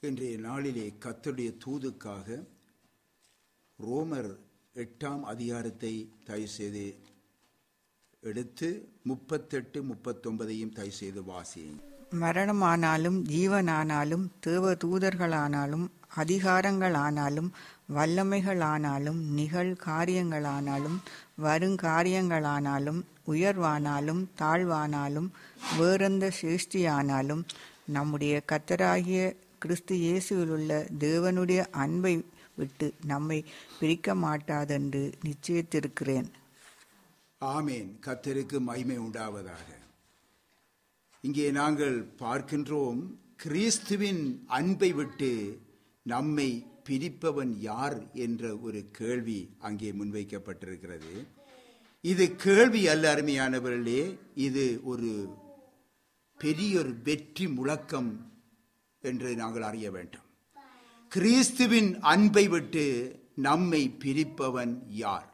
இன்றைய நாளிலே கர்த்தருடைய தூதுக்காக ரோமர் எட்டாம் அதிகாரத்தை தயவு செய்து எடுத்து முப்பத்தெட்டு முப்பத்தொன்பதையும் தயவு செய்து வாசியுங்கள் மரணமானாலும் ஜீவனானாலும் தேவ தூதர்களானாலும் அதிகாரங்களானாலும் வல்லமைகளானாலும் நிகழ் காரியங்களானாலும் வருங்காரியங்களானாலும் உயர்வானாலும் தாழ்வானாலும் வேறெந்த சேஷ்டியானாலும் நம்முடைய கத்தராகிய கிறிஸ்து இயேசுவிலுள்ள தேவனுடைய அன்பை விட்டு நம்மை பிரிக்க மாட்டாதென்று நிச்சயித்திருக்கிறேன் ஆமேன் கர்த்தருக்கு மகிமை உண்டாவதாக இங்கே நாங்கள் பார்க்கின்றோம் கிறிஸ்துவின் அன்பை விட்டு நம்மை பிரிப்பவன் யார் என்ற ஒரு கேள்வி அங்கே முன்வைக்கப்பட்டிருக்கிறது இது கேள்வி அல்ல அருமையானவர்களே இது ஒரு பெரிய ஒரு வெற்றி முழக்கம் என்று நாங்கள் அறிய வேண்டும் கிறிஸ்துவின் அன்பை விட்டு நம்மை பிரிப்பவன் யார்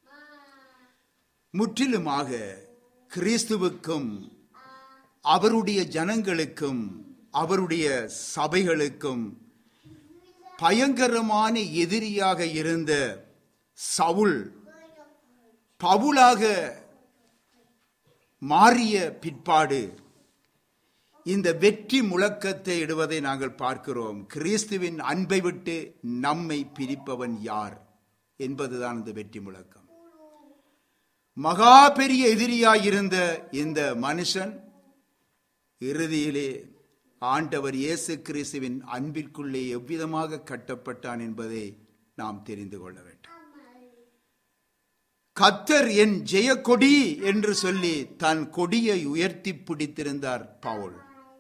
முற்றிலுமாக கிறிஸ்துவுக்கும் அவருடைய ஜனங்களுக்கும் அவருடைய சபைகளுக்கும் பயங்கரமான எதிரியாக இருந்த சவுல் பவுலாக மாறிய பிற்பாடு இந்த வெற்றி முழக்கத்தை இடுவதை நாங்கள் பார்க்கிறோம் கிறிஸ்துவின் அன்பை விட்டு நம்மை பிரிப்பவன் யார் என்பதுதான் இந்த வெற்றி முழக்கம் மகா பெரிய எதிரியாயிருந்த இந்த மனுஷன் இறுதியிலே ஆண்டவர் இயேசு கிறிஸ்துவின் அன்பிற்குள்ளே எவ்விதமாக கட்டப்பட்டான் என்பதை நாம் தெரிந்து கொள்ள வேண்டும் கத்தர் என் ஜெயக்கொடி என்று சொல்லி தன் கொடியை உயர்த்தி பிடித்திருந்தார் பவுல்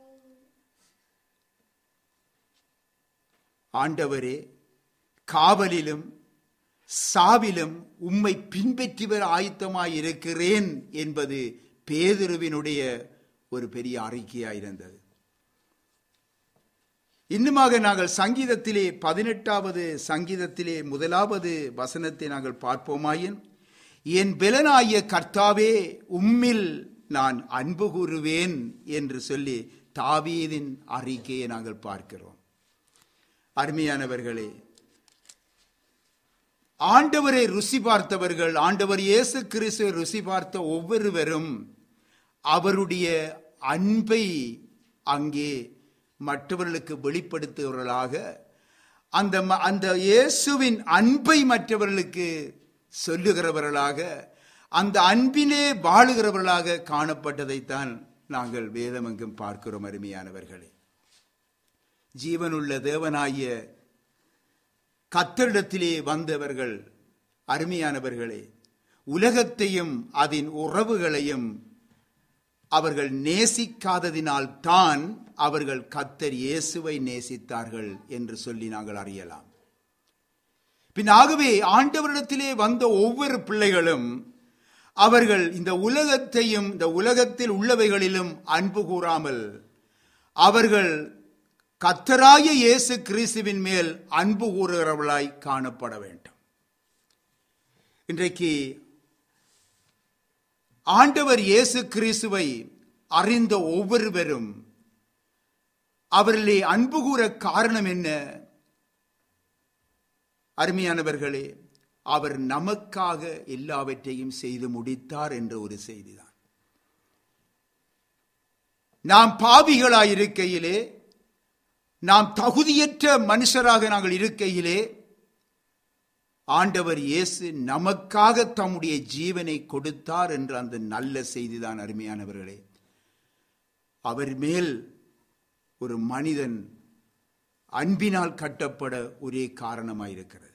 ஆண்டவரே காவலிலும் சாவிலும் உம்மை பின்பற்றிவர் ஆயத்தமாய் இருக்கிறேன் என்பது பேதுருவினுடைய ஒரு பெரிய அறிக்கையாயிருந்தது இன்னுமாக நாங்கள் சங்கீதத்திலே பதினெட்டாவது சங்கீதத்திலே முதலாவது வசனத்தை நாங்கள் பார்ப்போமாயின் என் பெலனாய கர்த்தாவே உம்மில் நான் அன்பு கூறுவேன் என்று சொல்லி தாவீதின் அறிக்கையை நாங்கள் பார்க்கிறோம் அருமையானவர்களே ஆண்டவரை ருசி பார்த்தவர்கள் ஆண்டவர் இயேசு கிறிஸ்துவை ருசி பார்த்த ஒவ்வொருவரும் அவருடைய அன்பை அங்கே மற்றவர்களுக்கு வெளிப்படுத்துகிறவர்களாக அந்த ம- அந்த இயேசுவின் அன்பை மற்றவர்களுக்கு சொல்லுகிறவர்களாக அந்த அன்பிலே வாழுகிறவர்களாக காணப்பட்டதைத்தான் நாங்கள் வேதமெங்கும் பார்க்கிறோம் அருமையானவர்களே ஜீவனுள்ள தேவனாகிய கத்தரிடத்திலே வந்தவர்கள் அருமையானவர்களே உலகத்தையும் அதன் உறவுகளையும் அவர்கள் நேசிக்காததினால் தான் அவர்கள் கத்தர் இயேசுவை நேசித்தார்கள் என்று சொல்லி நாங்கள் அறியலாம் பின் ஆகவே ஆண்டவரிடத்திலே வந்த ஒவ்வொரு பிள்ளைகளும் அவர்கள் இந்த உலகத்தையும் இந்த உலகத்தில் உள்ளவைகளிலும் அன்பு கூறாமல் அவர்கள் கத்தராய இயேசு கிறிஸ்துவின் மேல் அன்பு கூறுகிறவர்களாய் காணப்பட வேண்டும் இன்றைக்கு ஆண்டவர் இயேசு கிறிஸ்துவை அறிந்த ஒவ்வொருவரும் அவர்களே அன்பு கூற காரணம் என்ன அருமையானவர்களே அவர் நமக்காக எல்லாவற்றையும் செய்து முடித்தார் என்ற ஒரு செய்திதான் நாம் பாவிகளாயிருக்கையிலே நாம் தகுதியற்ற மனுஷராக நாங்கள் இருக்கையிலே ஆண்டவர் இயேசு நமக்காக தம்முடைய ஜீவனை கொடுத்தார் என்ற அந்த நல்ல செய்திதான் அருமையானவர்களே அவர் மேல் ஒரு மனிதன் அன்பினால் கட்டப்பட ஒரே காரணமாயிருக்கிறது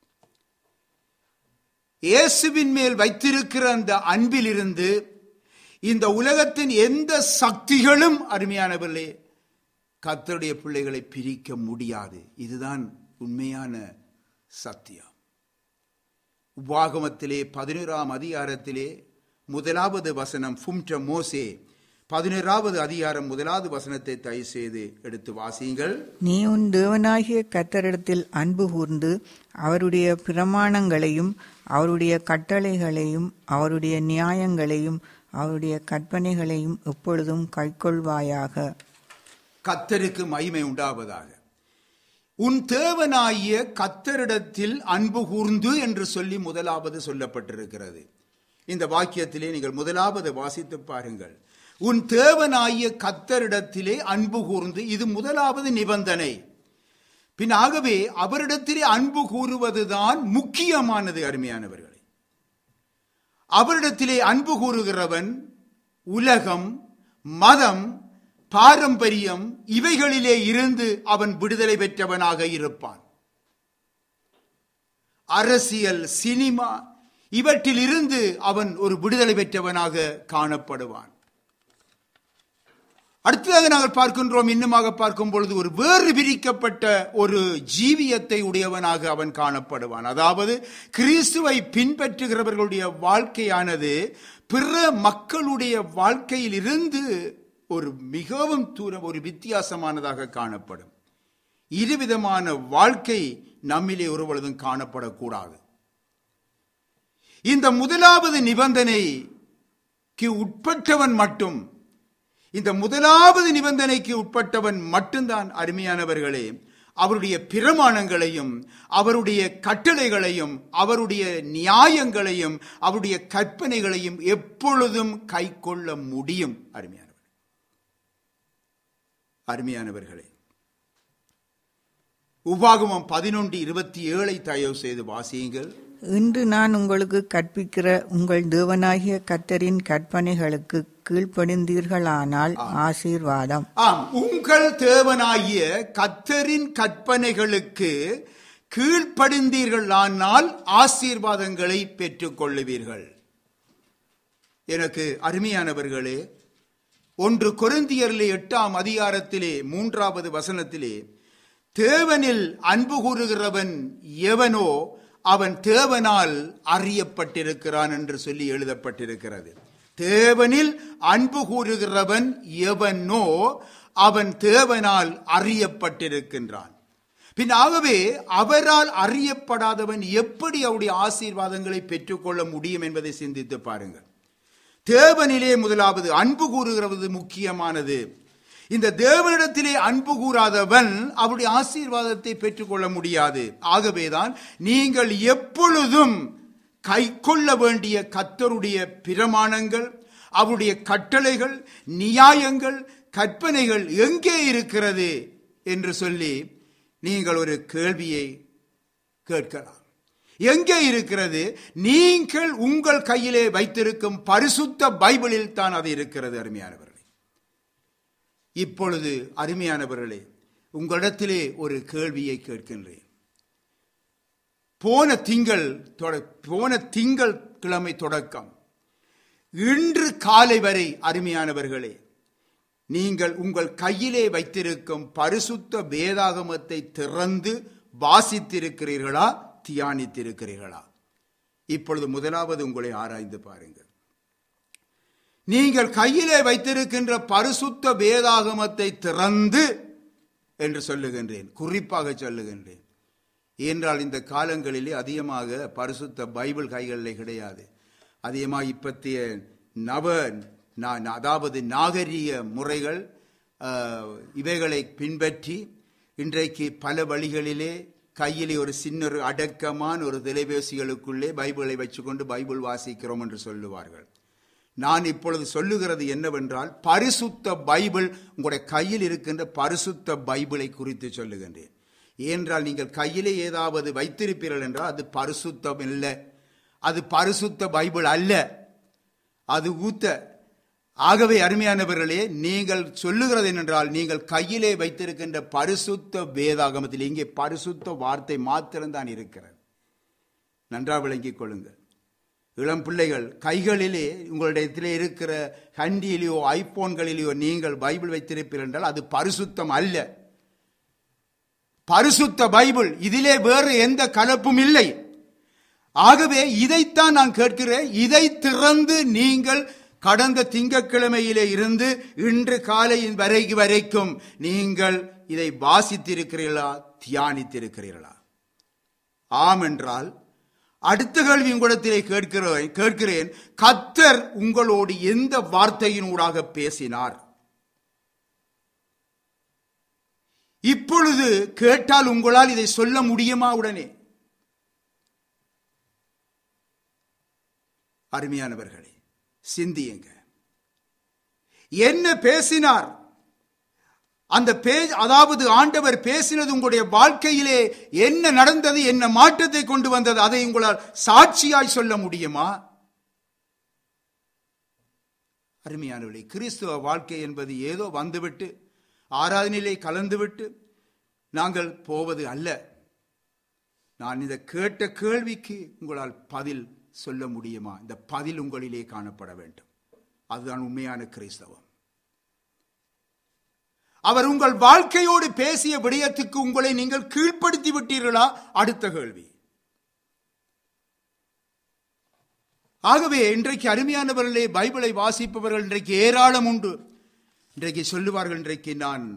இயேசுவின் மேல் வைத்திருக்கிற அந்த அன்பிலிருந்து இந்த உலகத்தின் எந்த சக்திகளும் அருமையானவர்களே கர்த்தருடைய பிள்ளைகளை பிரிக்க முடியாது இதுதான் உண்மையான சத்தியம் உபாகமத்திலே பதினோராம் அதிகாரத்திலே முதலாவது வசனம் ஃபும்ட மோசே பதினோராவது அதிகாரம் முதலாவது வசனத்தை தயவு செய்து எடுத்து வாசியுங்கள் நீ உன் தேவனாகிய கத்தரிடத்தில் அன்பு கூர்ந்து அவருடைய பிரமாணங்களையும் அவருடைய கட்டளைகளையும் அவருடைய நியாயங்களையும் அவருடைய கற்பனைகளையும் எப்பொழுதும் கைக்கொள்வாயாக கத்தருக்கு மகிமை உண்டாவதாக உன் தேவனாகிய கத்தரிடத்தில் அன்பு கூர்ந்து என்று சொல்லி முதலாவது சொல்லப்பட்டிருக்கிறது இந்த வாக்கியத்திலே நீங்கள் முதலாவது வாசித்து பாருங்கள் உன் தேவனாகிய கத்தரிடத்திலே அன்பு கூர்ந்து இது முதலாவது நிபந்தனை பின் ஆகவே அவரிடத்திலே அன்பு கூறுவதுதான் முக்கியமானது அருமையானவர்களே அவரிடத்திலே அன்பு கூறுகிறவன் உலகம் மதம் பாரம்பரியம் இவைகளிலே இருந்து அவன் விடுதலை பெற்றவனாக இருப்பான் அரசியல் சினிமா இவற்றில் இருந்து அவன் ஒரு விடுதலை பெற்றவனாக காணப்படுவான் அடுத்ததாக நாங்கள் பார்க்கின்றோம் இன்னுமாக பார்க்கும் பொழுது ஒரு வேறு பிரிக்கப்பட்ட ஒரு ஜீவியத்தை உடையவனாக அவன் காணப்படுவான் அதாவது கிறிஸ்துவை பின்பற்றுகிறவர்களுடைய வாழ்க்கையானது பிற மக்களுடைய வாழ்க்கையில் இருந்து ஒரு மிகவும் தூரம் ஒரு வித்தியாசமானதாக காணப்படும் இருவிதமான வாழ்க்கை நம்மிலே ஒரு பொழுதும் காணப்படக்கூடாது இந்த முதலாவது நிபந்தனைக்கு உட்பட்டவன் மட்டும் இந்த முதலாவது நிபந்தனைக்கு உட்பட்டவன் மட்டும்தான் அருமையானவர்களே அவருடைய பிரமாணங்களையும் அவருடைய கட்டளைகளையும் அவருடைய நியாயங்களையும் அவருடைய கற்பனைகளையும் எப்பொழுதும் கை கொள்ள முடியும் அருமையானவர் அருமையானவர்களே உபாகமம் பதினொன்று இருபத்தி ஏழை தயவு செய்து வாசியுங்கள் இன்று நான் உங்களுக்கு கற்பிக்கிற உங்கள் தேவனாகிய கத்தரின் கற்பனைகளுக்கு கீழ்ப்படிந்தீர்களானால் ஆசீர்வாதம் ஆம் உங்கள் தேவனாகிய கத்தரின் கற்பனைகளுக்கு கீழ்ப்படிந்தீர்களானால் ஆசீர்வாதங்களை பெற்றுக் கொள்ளுவீர்கள் எனக்கு அருமையானவர்களே ஒன்று கொரிந்தியரிலே எட்டாம் அதிகாரத்திலே மூன்றாவது வசனத்திலே தேவனில் அன்பு கூறுகிறவன் எவனோ அவன் தேவனால் அறியப்பட்டிருக்கிறான் என்று சொல்லி எழுதப்பட்டிருக்கிறது தேவனில் அன்பு கூறுகிறவன் எவனோ அவன் தேவனால் அறியப்பட்டிருக்கின்றான் பின் ஆகவே அவரால் அறியப்படாதவன் எப்படி அவருடைய ஆசீர்வாதங்களை பெற்றுக்கொள்ள முடியும் என்பதை சிந்தித்து பாருங்கள் தேவனிலே முதலாவது அன்பு கூறுகிறது முக்கியமானது இந்த தேவனிடத்திலே அன்பு கூறாதவன் அவருடைய ஆசீர்வாதத்தை பெற்றுக்கொள்ள முடியாது ஆகவேதான் நீங்கள் எப்பொழுதும் கை கொள்ள வேண்டிய கத்தருடைய பிரமாணங்கள் அவருடைய கட்டளைகள் நியாயங்கள் கற்பனைகள் எங்கே இருக்கிறது என்று சொல்லி நீங்கள் ஒரு கேள்வியை கேட்கலாம் எங்கே இருக்கிறது நீங்கள் உங்கள் கையிலே வைத்திருக்கும் பரிசுத்த பைபிளில் தான் அது இருக்கிறது அருமையானவர்களே இப்பொழுது அருமையானவர்களே உங்களிடத்திலே ஒரு கேள்வியை கேட்கின்றேன் போன திங்கள் தொட- போன திங்கள் கிழமை தொடக்கம் இன்று காலை வரை அருமையானவர்களே நீங்கள் உங்கள் கையிலே வைத்திருக்கும் பரிசுத்த வேதாகமத்தை திறந்து வாசித்திருக்கிறீர்களா தியானித்திருக்கிறீர்களா இப்பொழுது முதலாவது உங்களை ஆராய்ந்து பாருங்கள் நீங்கள் கையிலே வைத்திருக்கின்ற பரிசுத்த வேதாகமத்தை திறந்து என்று சொல்லுகின்றேன் குறிப்பாக சொல்லுகின்றேன் ஏனென்றால் இந்த காலங்களிலே அதிகமாக பரிசுத்த பைபிள் கைகளில் கிடையாது அதிகமாக இப்பத்திய நவ நா- அதாவது நாகரிக முறைகள் ஆஹ், இவைகளை பின்பற்றி இன்றைக்கு பல வழிகளிலே கையிலே ஒரு சின்ன ஒரு அடக்கமான ஒரு தொலைபேசிகளுக்குள்ளே பைபிளை வச்சுக்கொண்டு பைபிள் வாசிக்கிறோம் என்று சொல்லுவார்கள் நான் இப்பொழுது சொல்லுகிறது என்னவென்றால் பரிசுத்த பைபிள் உங்களுடைய கையில் இருக்கின்ற பரிசுத்த பைபிளை குறித்து சொல்லுகின்றேன் ஏனென்றால் நீங்கள் கையிலே ஏதாவது வைத்திருப்பீர்கள் என்றால் அது பரிசுத்தம் இல்லை அது பரிசுத்த பைபிள் அல்ல அது ஊத்த ஆகவே அருமையானவர்களே நீங்கள் சொல்லுகிறது என்னென்றால் நீங்கள் கையிலே வைத்திருக்கின்ற பரிசுத்த வேதாகமத்தில் இங்கே பரிசுத்த வார்த்தை மாத்திரம்தான் இருக்கிறது நன்றாக விளங்கிக் கொள்ளுங்கள் இளம் பிள்ளைகள் கைகளிலே உங்களிடத்திலே இருக்கிற ஹண்டியிலேயோ ஐபோன்களிலேயோ நீங்கள் பைபிள் வைத்திருப்பீர்கள் என்றால் அது பரிசுத்தம் அல்ல பரிசுத்த பைபிள் இதிலே வேறு எந்த கலப்பும் இல்லை ஆகவே இதைத்தான் நான் கேட்கிறேன் இதை திறந்து நீங்கள் கடந்த திங்கட்கிழமையிலே இருந்து இன்று காலை வரை வரைக்கும் நீங்கள் இதை வாசித்திருக்கிறீர்களா தியானித்திருக்கிறீர்களா ஆம் என்றால் அடுத்த கேள்வி உங்களிடத்திலே கேட்கிறேன் கேட்கிறேன் கத்தர் உங்களோடு எந்த வார்த்தையினூடாக பேசினார் இப்பொழுது கேட்டால் உங்களால் இதை சொல்ல முடியுமா உடனே அருமையானவர்களே சிந்தியுங்க என்ன பேசினார் அந்த பே அதாவது ஆண்டவர் பேசினது உங்களுடைய வாழ்க்கையிலே என்ன நடந்தது என்ன மாற்றத்தை கொண்டு வந்தது அதை உங்களால் சாட்சியாய் சொல்ல முடியுமா அருமையானவர்களே கிறிஸ்துவ வாழ்க்கை என்பது ஏதோ வந்துவிட்டு ஆராதனையிலே கலந்துவிட்டு நாங்கள் போவது அல்ல நான் இந்த கேட்ட கேள்விக்கு உங்களால் பதில் சொல்ல முடியுமா இந்த பதில் உங்களிலே காணப்பட வேண்டும் அதுதான் உண்மையான கிறிஸ்தவம் அவர் உங்கள் வாழ்க்கையோடு பேசிய விடயத்துக்கு உங்களை நீங்கள் கீழ்ப்படுத்தி விட்டீர்களா அடுத்த கேள்வி ஆகவே இன்றைக்கு அருமையானவர்களே பைபிளை வாசிப்பவர்கள் இன்றைக்கு ஏராளம் உண்டு இன்றைக்கு சொல்லுவார்கள் இன்றைக்கு நான்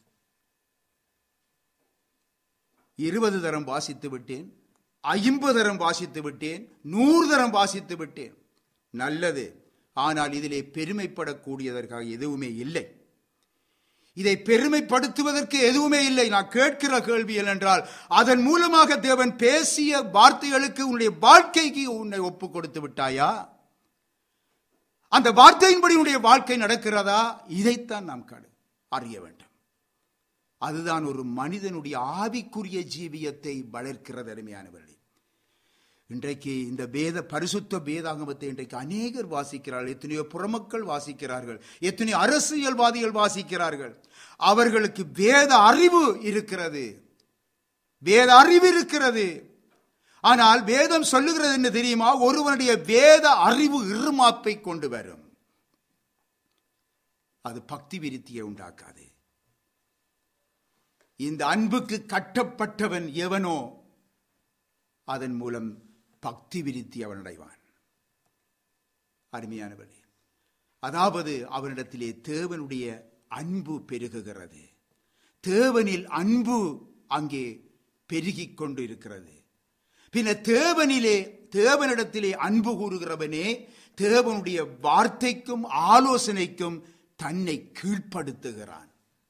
இருபது தரம் வாசித்து விட்டேன் ஐம்பது தரம் வாசித்து விட்டேன் நூறு தரம் வாசித்து விட்டேன் நல்லது ஆனால் இதிலே பெருமைப்படக்கூடியதற்காக எதுவுமே இல்லை இதை பெருமைப்படுத்துவதற்கு எதுவுமே இல்லை நான் கேட்கிற கேள்வி என்னென்றால் அதன் மூலமாக தேவன் பேசிய வார்த்தைகளுக்கு உன்னுடைய வாழ்க்கைக்கு உன்னை ஒப்பு கொடுத்து விட்டாயா அந்த வார்த்தையின்படி உன்னுடைய வாழ்க்கை நடக்கிறதா இதைத்தான் நாம் கடு அறிய வேண்டும் அதுதான் ஒரு மனிதனுடைய ஆவிக்குரிய ஜீவியத்தை வளர்க்கிறது அருமையானவர்களே இன்றைக்கு இந்த வேத பரிசுத்த வேதாகமத்தை இன்றைக்கு அநேகர் வாசிக்கிறார்கள் எத்தனையோ புறமக்கள் வாசிக்கிறார்கள் எத்தனையோ அரசியல்வாதிகள் வாசிக்கிறார்கள் அவர்களுக்கு வேத அறிவு இருக்கிறது வேத அறிவு இருக்கிறது ஆனால் வேதம் சொல்லுகிறது என்ன தெரியுமா ஒருவனுடைய வேத அறிவு இருமாப்பை கொண்டு வரும் அது பக்தி விருத்தியை உண்டாக்காது இந்த அன்புக்கு கட்டப்பட்டவன் எவனோ அதன் மூலம் பக்தி விருத்தி அவன் அடைவான் அருமையானவனே அதாவது அவனிடத்திலே தேவனுடைய அன்பு பெருகுகிறது தேவனில் அன்பு அங்கே பெருகிக் கொண்டு இருக்கிறது பின்ன தேவனிலே தேவனிடத்திலே அன்பு கூறுகிறவனே தேவனுடைய வார்த்தைக்கும் ஆலோசனைக்கும் தன்னை கீழ்ப்படுத்துகிறான்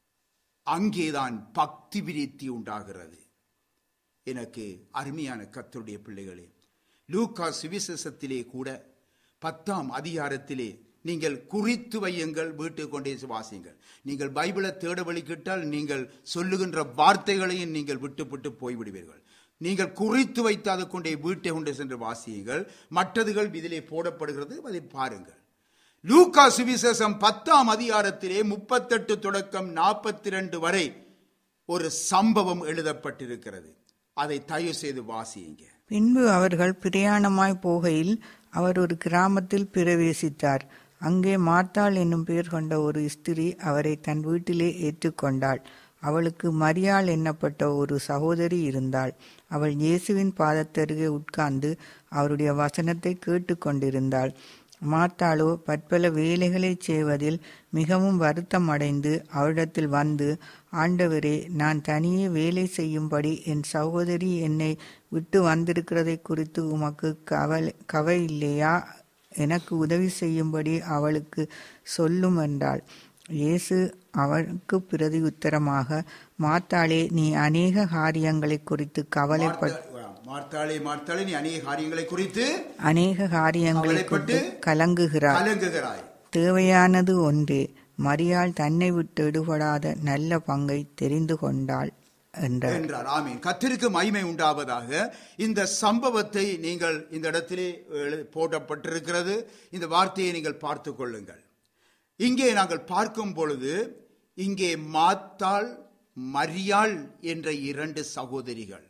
அங்கேதான் பக்தி விருத்தி உண்டாகிறது எனக்கு அருமையான கத்தருடைய பிள்ளைகளே லூக்கா சுவிசேஷத்திலே கூட பத்தாம் அதிகாரத்திலே நீங்கள் குறித்து வையுங்கள் வீட்டுக்கு கொண்டே வாசியுங்கள் நீங்கள் பைபிளை தேட வழிகிட்டால் நீங்கள் சொல்லுகின்ற வார்த்தைகளையும் நீங்கள் விட்டு விட்டு போய்விடுவீர்கள் நீங்கள் குறித்து வைத்து அதை கொண்டே வீட்டை கொண்டே சென்று வாசியுங்கள் மற்றதுகள் இதிலே போடப்படுகிறது அதை பாருங்கள் லூக்கா சுவிசேஷம் பத்தாம் அதிகாரத்திலே முப்பத்தெட்டு தொடக்கம் நாற்பத்தி ரெண்டு வரை ஒரு சம்பவம் எழுதப்பட்டிருக்கிறது அதை தயவு செய்து வாசியுங்க பின்பு அவர்கள் பிரயாணமாய் போகையில் அவர் ஒரு கிராமத்தில் பிரவேசித்தார் அங்கே மார்த்தாள் என்னும் பெயர் கொண்ட ஒரு ஸ்திரீ அவரை தன் வீட்டிலே ஏற்றுக்கொண்டாள் அவளுக்கு மரியாள் என்னப்பட்ட ஒரு சகோதரி இருந்தாள் அவள் இயேசுவின் பாதத்தருகே உட்கார்ந்து அவருடைய வசனத்தை கேட்டுக்கொண்டிருந்தாள் மார்த்தாளோ பற்பல வேலைகளை செய்வதில் மிகவும் வருத்தம் அடைந்து அவரிடத்தில் வந்து ஆண்டவரே நான் தனியே வேலை செய்யும்படி என் சகோதரி என்னை விட்டு வந்திருக்கிறதை குறித்து உமக்கு கவலை கவை இல்லையா எனக்கு உதவி செய்யும்படி அவளுக்கு சொல்லும் என்றாள் இயேசு அவனுக்கு பிரதி உத்தரமாக மாத்தாளே நீ அநேக காரியங்களை குறித்து கவலைப்பட் மார்த்தாளே மார்த்தாளே நீ அநேக காரியங்களை குறித்து அநேக காரியங்களை கவலைப்பட்டு குறித்து கலங்குகிறார் கலங்குகிறாய் தேவையானது ஒன்றே மரியாள் தன்னை விட்டு எடுபடாத நல்ல பங்கை தெரிந்து கொண்டாள் என்றார் என்றார் ஆமீன் கத்திற்கு மகிமை உண்டாவதாக இந்த சம்பவத்தை நீங்கள் இந்த இடத்திலே எழு- போடப்பட்டிருக்கிறது இந்த வார்த்தையை நீங்கள் பார்த்து கொள்ளுங்கள் இங்கே நாங்கள் பார்க்கும் பொழுது இங்கே மாத்தாள் மரியாள் என்ற இரண்டு சகோதரிகள்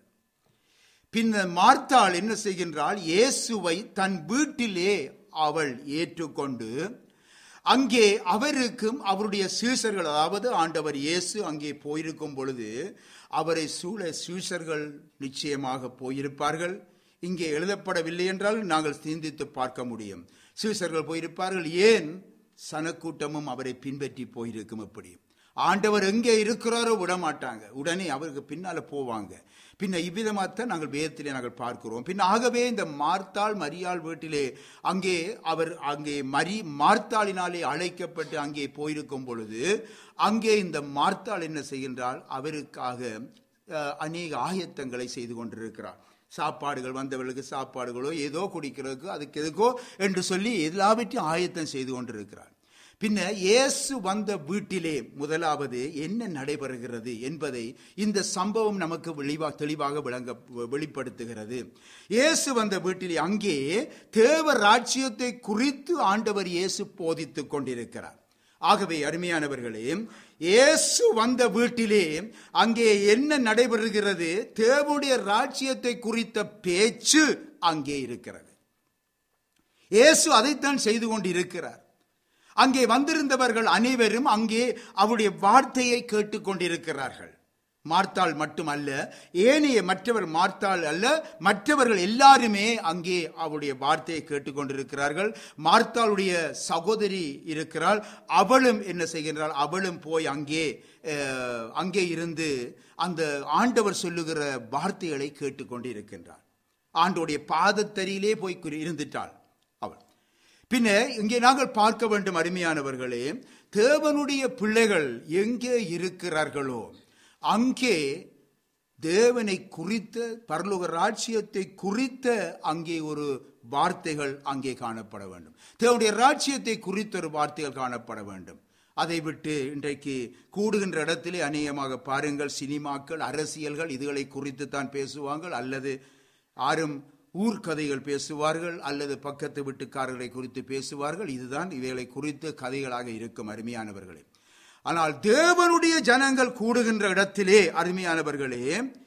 பின்னர் மார்த்தாள் என்ன செய்கின்றாள் இயேசுவை தன் வீட்டிலே அவள் ஏற்றுக்கொண்டு அங்கே அவருக்கும் அவருடைய சீசர்கள் அதாவது ஆண்டவர் இயேசு அங்கே போயிருக்கும் பொழுது அவரை சூழ சீசர்கள் நிச்சயமாக போயிருப்பார்கள் இங்கே எழுதப்படவில்லை என்றால் நாங்கள் சிந்தித்து பார்க்க முடியும் சீசர்கள் போயிருப்பார்கள் ஏன் சனக்கூட்டமும் அவரை பின்பற்றி போயிருக்கும் எப்படி ஆண்டவர் எங்கே இருக்கிறாரோ விட மாட்டாங்க உடனே அவருக்கு பின்னால போவாங்க பின்ன இவ்விதமாகத்தான் நாங்கள் வேதத்திலே நாங்கள் பார்க்கிறோம் பின் ஆகவே இந்த மார்த்தாள் மரியாள் வீட்டிலே அங்கே அவர் அங்கே மரி மார்த்தாளினாலே அழைக்கப்பட்டு அங்கே போயிருக்கும் பொழுது அங்கே இந்த மார்த்தாள் என்ன செய்கின்றால் அவருக்காக அஹ், அநேக ஆயத்தங்களை செய்து கொண்டிருக்கிறார் சாப்பாடுகள் வந்தவர்களுக்கு சாப்பாடுகளோ ஏதோ குடிக்கிறதுக்கு அதுக்கு எதுக்கோ என்று சொல்லி எல்லாவற்றையும் ஆயத்தம் செய்து கொண்டிருக்கிறார் பின்ன இயேசு வந்த வீட்டிலே முதலாவது என்ன நடைபெறுகிறது என்பதை இந்த சம்பவம் நமக்கு வெளிவா தெளிவாக விளங்க வெளிப்படுத்துகிறது இயேசு வந்த வீட்டிலே அங்கே தேவ ராஜ்யத்தை குறித்து ஆண்டவர் இயேசு போதித்துக் கொண்டிருக்கிறார் ஆகவே அருமையானவர்களே இயேசு வந்த வீட்டிலே அங்கே என்ன நடைபெறுகிறது தேவனுடைய ராஜ்யத்தை குறித்த பேச்சு அங்கே இருக்கிறது இயேசு அதைத்தான் செய்து கொண்டிருக்கிறார் அங்கே வந்திருந்தவர்கள் அனைவரும் அங்கே அவருடைய வார்த்தையை கேட்டுக்கொண்டிருக்கிறார்கள் மார்த்தாள் மட்டுமல்ல ஏனைய மற்றவர் மார்த்தாள் அல்ல மற்றவர்கள் எல்லாருமே அங்கே அவருடைய வார்த்தையை கேட்டுக்கொண்டிருக்கிறார்கள் மார்த்தாளுடைய சகோதரி இருக்கிறாள் அவளும் என்ன செய்கின்றாள் அவளும் போய் அங்கே அஹ், அங்கே இருந்து அந்த ஆண்டவர் சொல்லுகிற வார்த்தைகளை கேட்டுக்கொண்டிருக்கின்றாள் ஆண்டோடைய பாதத்தரியிலே போய் குறி- இருந்துட்டாள் அவள் பின்ன இங்கே நாங்கள் பார்க்க வேண்டும் அருமையானவர்களே தேவனுடைய பிள்ளைகள் எங்கே இருக்கிறார்களோ அங்கே தேவனை குறித்த பரலோக ராஜ்யத்தை குறித்த அங்கே ஒரு வார்த்தைகள் அங்கே காணப்பட வேண்டும் தேவனுடைய ராஜ்யத்தை குறித்த ஒரு வார்த்தைகள் காணப்பட வேண்டும் அதை விட்டு இன்றைக்கு கூடுகின்ற இடத்திலே அநேகமாக பாருங்கள் சினிமாக்கள் அரசியல்கள் இதுகளை குறித்து தான் பேசுவார்கள் அல்லது யாரும் ஊர்க்கதைகள் பேசுவார்கள் அல்லது பக்கத்து வீட்டுக்காரர்களை குறித்து பேசுவார்கள் இதுதான் இவைகளை குறித்து கதைகளாக இருக்கும் அருமையானவர்களே ஆனால் தேவனுடைய ஜனங்கள் கூடுகின்ற இடத்திலே அருமையானவர்களே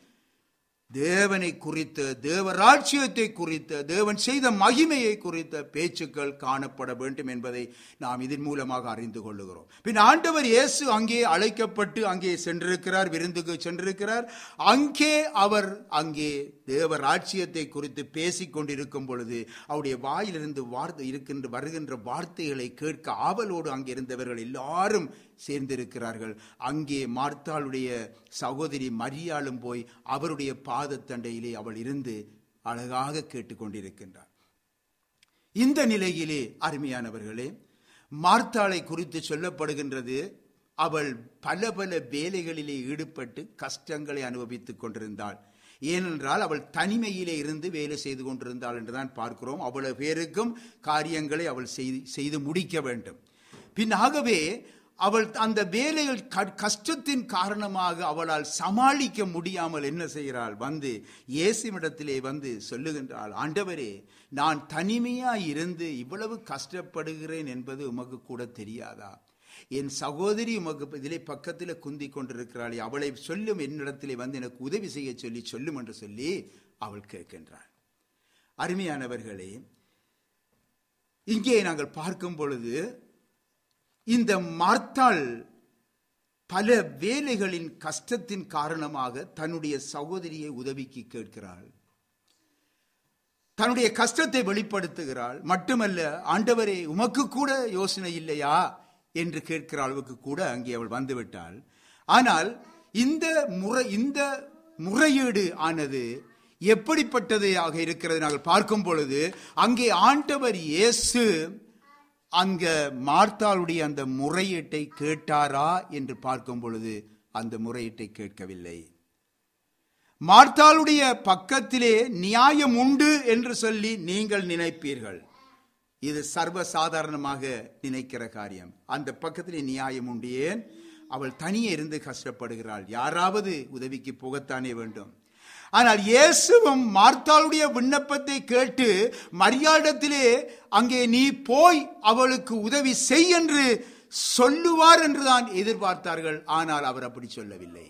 தேவனை குறித்த தேவ ராஜ்யத்தை குறித்த தேவன் செய்த மகிமையை குறித்த பேச்சுக்கள் காணப்பட வேண்டும் என்பதை நாம் இதன் மூலமாக அறிந்து கொள்ளுகிறோம் பின் ஆண்டவர் இயேசு அங்கே அழைக்கப்பட்டு அங்கே சென்றிருக்கிறார் விருந்துக்கு சென்றிருக்கிறார் அங்கே அவர் அங்கே தேவ ராஜ்யத்தை குறித்து பேசிக் கொண்டிருக்கும் பொழுது அவருடைய வாயிலிருந்து வார்த்தை இருக்கின்ற வருகின்ற வார்த்தைகளை கேட்க ஆவலோடு அங்கே இருந்தவர்கள் எல்லாரும் சேர்ந்திருக்கிறார்கள் அங்கே மார்த்தாளுடைய சகோதரி மரியாளும் போய் அவருடைய பாதத்தண்டையிலே அவள் இருந்து அழகாக கேட்டுக்கொண்டிருக்கின்றார் இந்த நிலையிலே அருமையானவர்களே மார்த்தாளை குறித்து சொல்லப்படுகின்றது அவள் பல பல வேலைகளிலே ஈடுபட்டு கஷ்டங்களை அனுபவித்துக் கொண்டிருந்தாள் ஏனென்றால் அவள் தனிமையிலே இருந்து வேலை செய்து கொண்டிருந்தாள் என்றுதான் பார்க்கிறோம் அவ்வளவு பேருக்கும் காரியங்களை அவள் செய்து செய்து முடிக்க வேண்டும் பின் ஆகவே அவள் அந்த வேலைகள் க- கஷ்டத்தின் காரணமாக அவளால் சமாளிக்க முடியாமல் என்ன செய்கிறாள் வந்து இயேசுவிடத்திலே வந்து சொல்லுகின்றாள் ஆண்டவரே நான் தனிமையாய் இருந்து இவ்வளவு கஷ்டப்படுகிறேன் என்பது உமக்கு கூட தெரியாதா என் சகோதரி உமக்கு இதிலே பக்கத்தில் குந்தி கொண்டிருக்கிறாளே அவளை சொல்லும் என்னிடத்திலே வந்து எனக்கு உதவி செய்ய சொல்லி சொல்லும் என்று சொல்லி அவள் கேட்கின்றாள் அருமையானவர்களே இங்கே நாங்கள் பார்க்கும் பொழுது இந்த மார்த்தாள் பல வேலைகளின் கஷ்டத்தின் காரணமாக தன்னுடைய சகோதரியை உதவிக்கு கேட்கிறாள் தன்னுடைய கஷ்டத்தை வெளிப்படுத்துகிறாள் மட்டுமல்ல ஆண்டவரே உமக்கு கூட யோசனை இல்லையா என்று கேட்கிற அளவுக்கு கூட அங்கே அவள் வந்துவிட்டாள் ஆனால் இந்த முறை இந்த முறையீடு ஆனது எப்படிப்பட்டதாக இருக்கிறது நாங்கள் பார்க்கும் பொழுது அங்கே ஆண்டவர் இயேசு அங்க மார்த்தாளுடைய அந்த முறையீட்டை கேட்டாரா என்று பார்க்கும் பொழுது அந்த முறையீட்டை கேட்கவில்லை மார்த்தாளுடைய பக்கத்திலே நியாயம் உண்டு என்று சொல்லி நீங்கள் நினைப்பீர்கள் இது சர்வ சாதாரணமாக நினைக்கிற காரியம் அந்த பக்கத்திலே நியாயம் உண்டு ஏன் அவள் தனியே இருந்து கஷ்டப்படுகிறாள் யாராவது உதவிக்கு போகத்தானே வேண்டும் ஆனால் இயேசுவும் மார்த்தாளுடைய விண்ணப்பத்தை கேட்டு மரியாதத்திலே அங்கே நீ போய் அவளுக்கு உதவி செய் என்று சொல்லுவார் என்றுதான் எதிர்பார்த்தார்கள் ஆனால் அவர் அப்படி சொல்லவில்லை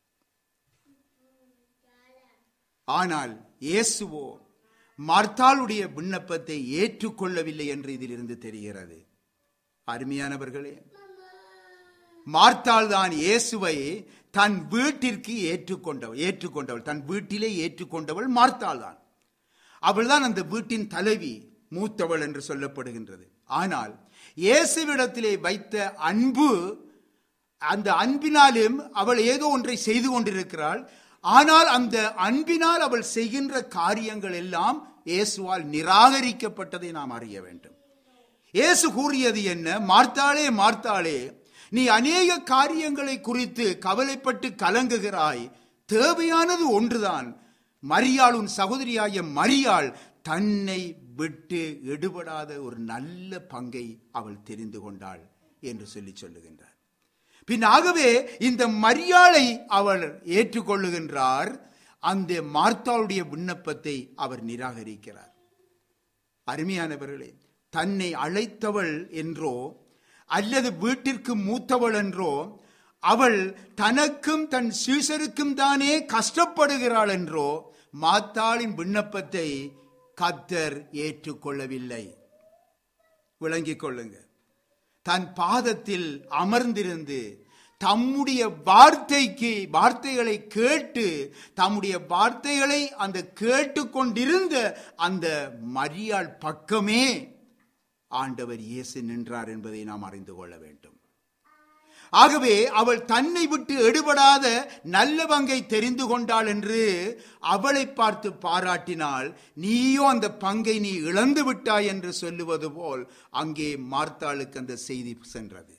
ஆனால் இயேசுவோ மார்த்தாளுடைய விண்ணப்பத்தை ஏற்றுக்கொள்ளவில்லை என்று இதிலிருந்து தெரிகிறது அருமையானவர்களே மார்த்தாள் தான் இயேசுவை தன் வீட்டிற்கு ஏற்றுக்கொண்டவள் ஏற்றுக்கொண்டவள் தன் வீட்டிலே ஏற்றுக்கொண்டவள் மார்த்தாள் தான் அவள்தான் அந்த வீட்டின் தலைவி மூத்தவள் என்று சொல்லப்படுகின்றது ஆனால் இயேசுவிடத்திலே வைத்த அன்பு அந்த அன்பினாலும் அவள் ஏதோ ஒன்றை செய்து கொண்டிருக்கிறாள் ஆனால் அந்த அன்பினால் அவள் செய்கின்ற காரியங்கள் எல்லாம் இயேசுவால் நிராகரிக்கப்பட்டதை நாம் அறிய வேண்டும் இயேசு கூறியது என்ன மார்த்தாளே மார்த்தாளே நீ அநேக காரியங்களை குறித்து கவலைப்பட்டு கலங்குகிறாய் தேவையானது ஒன்றுதான் மரியாள் உன் சகோதரியாகிய மரியாள் தன்னை விட்டு எடுபடாத ஒரு நல்ல பங்கை அவள் தெரிந்து கொண்டாள் என்று சொல்லி சொல்லுகின்றார் பின் ஆகவே இந்த மரியாளை அவர் ஏற்றுக்கொள்ளுகின்றார் அந்த மார்த்தாளுடைய விண்ணப்பத்தை அவர் நிராகரிக்கிறார் அருமையானவர்களே தன்னை அழைத்தவள் என்றோ அல்லது வீட்டிற்கு மூத்தவள் என்றோ அவள் தனக்கும் தன் சீசருக்கும் தானே கஷ்டப்படுகிறாள் என்றோ மாத்தாளின் விண்ணப்பத்தை கத்தர் ஏற்றுக்கொள்ளவில்லை விளங்கிக் கொள்ளுங்க தன் பாதத்தில் அமர்ந்திருந்து தம்முடைய வார்த்தைக்கு வார்த்தைகளை கேட்டு தம்முடைய வார்த்தைகளை அந்த கேட்டுக்கொண்டிருந்த அந்த மரியாள் பக்கமே ஆண்டவர் இயேசு நின்றார் என்பதை நாம் அறிந்து கொள்ள வேண்டும் ஆகவே அவள் தன்னை விட்டு எடுபடாத நல்ல பங்கை தெரிந்து கொண்டாள் என்று அவளை பார்த்து பாராட்டினால் நீயோ அந்த பங்கை நீ இழந்து விட்டாய் என்று சொல்லுவது போல் அங்கே மார்த்தாளுக்கு அந்த செய்தி சென்றது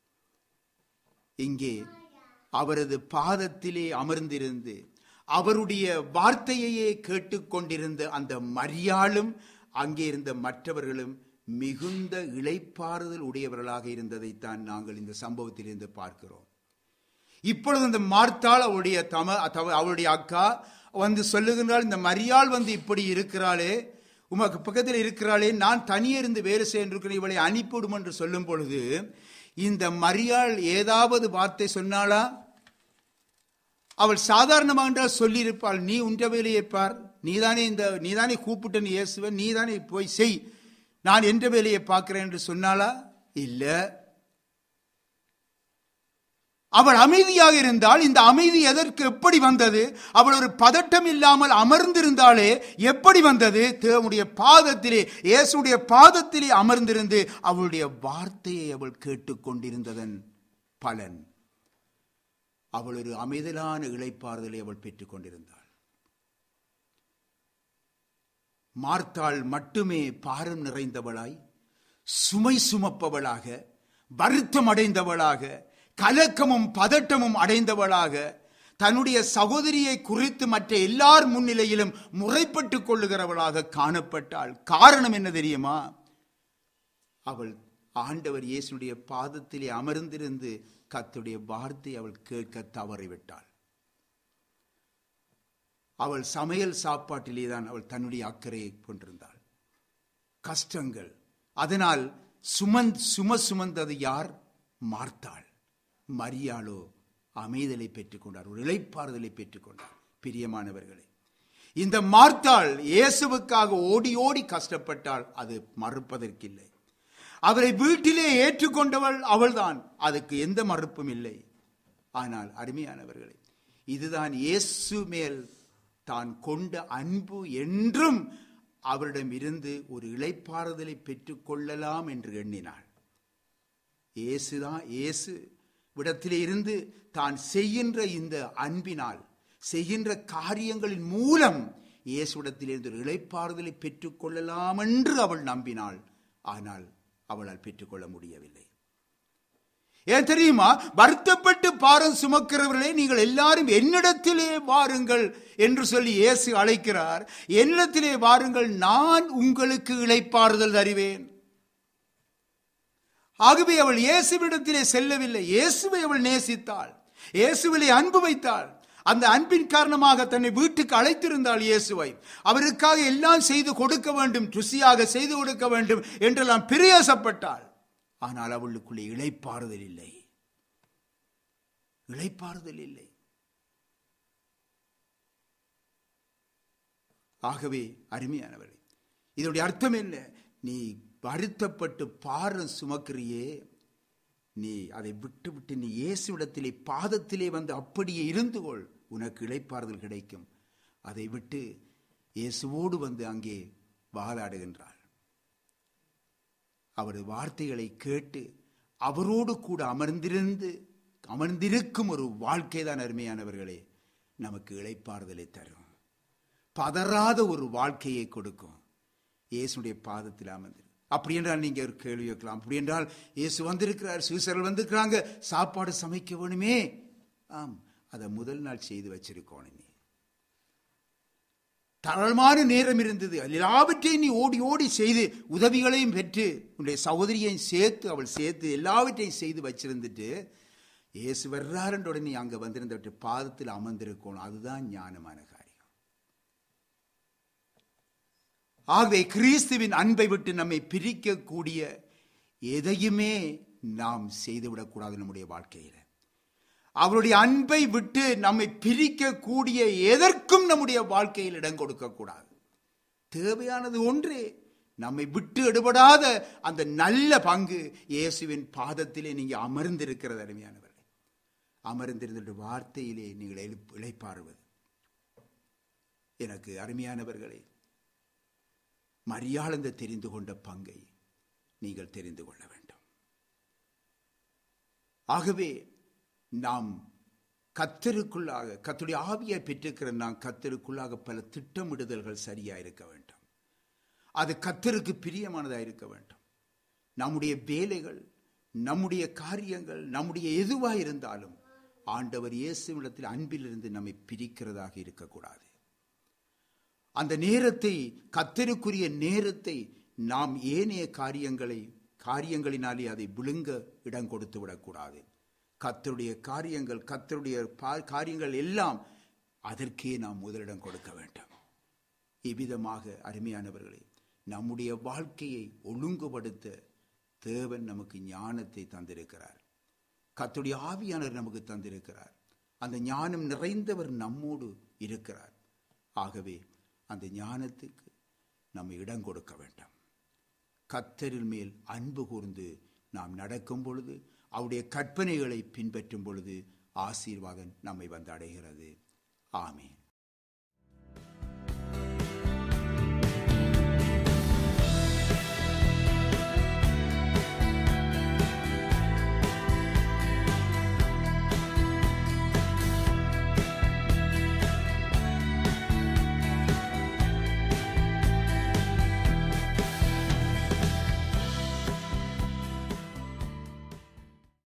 இங்கே அவரது பாதத்திலே அமர்ந்திருந்து அவருடைய வார்த்தையையே கேட்டுக்கொண்டிருந்த அந்த மரியாளும் அங்கே இருந்த மற்றவர்களும் மிகுந்த இளைப்பாறுதல் உடையவர்களாக இருந்ததைத்தான் நாங்கள் இந்த சம்பவத்திலிருந்து பார்க்கிறோம் இப்பொழுது இந்த மார்த்தாள் அவளுடைய தம தவ- அவளுடைய அக்கா வந்து சொல்லுகின்றாள் இந்த மரியாள் வந்து இப்படி இருக்கிறாளே உமக்கு பக்கத்தில் இருக்கிறாளே நான் தனியே இருந்து வேறு செய்கின்றேன் இவளை அனுப்பிவிடும் என்று சொல்லும் பொழுது இந்த மரியாள் ஏதாவது வார்த்தை சொன்னாளா அவள் சாதாரணமாக சொல்லியிருப்பாள் நீ உன்ற வேலையை பார் நீதானே இந்த நீதானே கூப்பிட்டு நீ இயேசுவ நீதானே போய் செய் நான் என்ற வேலையை பார்க்கிறேன் என்று சொன்னாளா இல்ல அவள் அமைதியாக இருந்தால் இந்த அமைதி எதற்கு எப்படி வந்தது அவள் ஒரு பதட்டம் இல்லாமல் அமர்ந்திருந்தாலே எப்படி வந்தது தேவனுடைய பாதத்திலே இயேசுடைய பாதத்திலே அமர்ந்திருந்து அவளுடைய வார்த்தையை அவள் கேட்டுக்கொண்டிருந்ததன் பலன் அவள் ஒரு அமைதலான இளைப்பாறுதலை அவள் பெற்றுக் கொண்டிருந்தாள் மார்த்தாள் மட்டுமே பாரம் நிறைந்தவளாய் சுமை சுமப்பவளாக வருத்தம் அடைந்தவளாக கலக்கமும் பதட்டமும் அடைந்தவளாக தன்னுடைய சகோதரியை குறித்து மற்ற எல்லார் முன்னிலையிலும் முறைப்பட்டுக் கொள்ளுகிறவளாக காணப்பட்டாள் காரணம் என்ன தெரியுமா அவள் ஆண்டவர் இயேசுடைய பாதத்திலே அமர்ந்திருந்து கத்துடைய வார்த்தை அவள் கேட்க தவறிவிட்டாள் அவள் சமையல் சாப்பாட்டிலே தான் அவள் தன்னுடைய அக்கறையை கொண்டிருந்தாள் கஷ்டங்கள் அதனால் சுமந் சும சுமந்தது யார் மார்த்தாள் மரியாளோ அமைதலை பெற்றுக்கொண்டார் ஒரு இளைப்பாறுதலை பெற்றுக்கொண்டார் பிரியமானவர்களே இந்த மார்த்தாள் இயேசுவுக்காக ஓடி ஓடி கஷ்டப்பட்டாள் அது மறுப்பதற்கில்லை அவரை வீட்டிலே ஏற்றுக்கொண்டவள் அவள்தான் அதுக்கு எந்த மறுப்பும் இல்லை ஆனால் அருமையானவர்களே இதுதான் இயேசு மேல் தான் கொண்ட அன்பு என்றும் அவரிடம் இருந்து ஒரு இளைப்பாறுதலை பெற்றுக்கொள்ளலாம் என்று எண்ணினாள் இயேசுதான் இயேசு விடத்திலே இருந்து தான் செய்கின்ற இந்த அன்பினால் செய்கின்ற காரியங்களின் மூலம் இயேசுடத்திலிருந்து ஒரு இளைப்பாறுதலை பெற்றுக்கொள்ளலாம் என்று அவள் நம்பினாள் ஆனால் அவளால் பெற்றுக்கொள்ள முடியவில்லை ஏன் தெரியுமா வருத்தப்பட்டு பாரம் சுமக்கிறவர்களே நீங்கள் எல்லாரும் என்னிடத்திலே வாருங்கள் என்று சொல்லி இயேசு அழைக்கிறார் என்னிடத்திலே வாருங்கள் நான் உங்களுக்கு இளைப்பாறுதல் தருவேன் ஆகவே அவள் இயேசுவிடத்திலே செல்லவில்லை இயேசுவை அவள் நேசித்தாள் இயேசுவிலே அன்பு வைத்தாள் அந்த அன்பின் காரணமாக தன்னை வீட்டுக்கு அழைத்திருந்தாள் இயேசுவை அவருக்காக எல்லாம் செய்து கொடுக்க வேண்டும் ருசியாக செய்து கொடுக்க வேண்டும் என்றெல்லாம் பிரயாசப்பட்டாள் ஆனால் அவளுக்குள்ளே இளைப்பாறுதல் இல்லை இளைப்பாறுதல் இல்லை ஆகவே அருமையானவர்களே இதனுடைய அர்த்தம் என்ன நீ வருத்தப்பட்டு பாரம் சுமக்கிறியே நீ அதை விட்டு விட்டு நீ இயேசுவிடத்திலே பாதத்திலே வந்து அப்படியே இருந்து கொள் உனக்கு இளைப்பாறுதல் கிடைக்கும் அதை விட்டு இயேசுவோடு வந்து அங்கே வாதாடுகின்றாள் அவரது வார்த்தைகளை கேட்டு அவரோடு கூட அமர்ந்திருந்து அமர்ந்திருக்கும் ஒரு வாழ்க்கை தான் அருமையானவர்களே நமக்கு இளைப்பாறுதலை தரும் பதறாத ஒரு வாழ்க்கையை கொடுக்கும் இயேசுடைய பாதத்தில் அமர்ந்து அப்படி என்றால் நீங்க ஒரு கேள்வி வைக்கலாம் அப்படி என்றால் இயேசு வந்திருக்கிறார் சீசர்கள் வந்திருக்கிறாங்க சாப்பாடு சமைக்க வேணுமே ஆம் அதை முதல் நாள் செய்து வச்சிருக்கோம் நீ தாழ்மான நேரம் இருந்தது எல்லாவற்றையும் நீ ஓடி ஓடி செய்து உதவிகளையும் பெற்று உன்னுடைய சகோதரியையும் சேர்த்து அவள் சேர்த்து எல்லாவற்றையும் செய்து வச்சிருந்துட்டு இயேசு வர்றாருன்ற உடனே அங்க வந்திருந்த பாதத்தில் அமர்ந்திருக்கணும் அதுதான் ஞானமான காரியம் ஆகவே கிறிஸ்துவின் அன்பை விட்டு நம்மை பிரிக்கக்கூடிய எதையுமே நாம் செய்துவிடக்கூடாது நம்முடைய வாழ்க்கையில் அவருடைய அன்பை விட்டு நம்மை பிரிக்கக்கூடிய எதற்கும் நம்முடைய வாழ்க்கையில் இடம் கொடுக்கக்கூடாது தேவையானது ஒன்றே நம்மை விட்டு எடுபடாத அந்த நல்ல பங்கு இயேசுவின் பாதத்திலே நீங்க அமர்ந்திருக்கிறது அருமையானவர்களே அமர்ந்திருந்த வார்த்தையிலே நீங்கள் எழுப் இழைப்பாருவது எனக்கு அருமையானவர்களே மரியாதை தெரிந்து கொண்ட பங்கை நீங்கள் தெரிந்து கொள்ள வேண்டும் ஆகவே நாம் கத்தருக்குள்ளாக கத்துடைய ஆவியை பெற்றிருக்கிற நாம் கத்தருக்குள்ளாக பல திட்டமிடுதல்கள் சரியா இருக்க வேண்டும் அது கத்தருக்கு பிரியமானதாக இருக்க வேண்டும் நம்முடைய வேலைகள் நம்முடைய காரியங்கள் நம்முடைய எதுவாக இருந்தாலும் ஆண்டவர் இயேசுவிடத்தில் அன்பிலிருந்து நம்மை பிரிக்கிறதாக இருக்கக்கூடாது அந்த நேரத்தை கத்தருக்குரிய நேரத்தை நாம் ஏனைய காரியங்களை காரியங்களினாலே அதை விழுங்க இடம் கொடுத்து விடக்கூடாது கத்தருடைய காரியங்கள் கத்தருடைய காரியங்கள் எல்லாம் அதற்கே நாம் முதலிடம் கொடுக்க வேண்டும் இவ்விதமாக அருமையானவர்களே நம்முடைய வாழ்க்கையை ஒழுங்குபடுத்த தேவன் நமக்கு ஞானத்தை தந்திருக்கிறார் கத்துடைய ஆவியானவர் நமக்கு தந்திருக்கிறார் அந்த ஞானம் நிறைந்தவர் நம்மோடு இருக்கிறார் ஆகவே அந்த ஞானத்துக்கு நம்ம இடம் கொடுக்க வேண்டாம் கத்தரில் மேல் அன்பு கூர்ந்து நாம் நடக்கும் பொழுது அவருடைய கற்பனைகளை பின்பற்றும் பொழுது ஆசீர்வாதம் நம்மை வந்து அடைகிறது ஆமேன்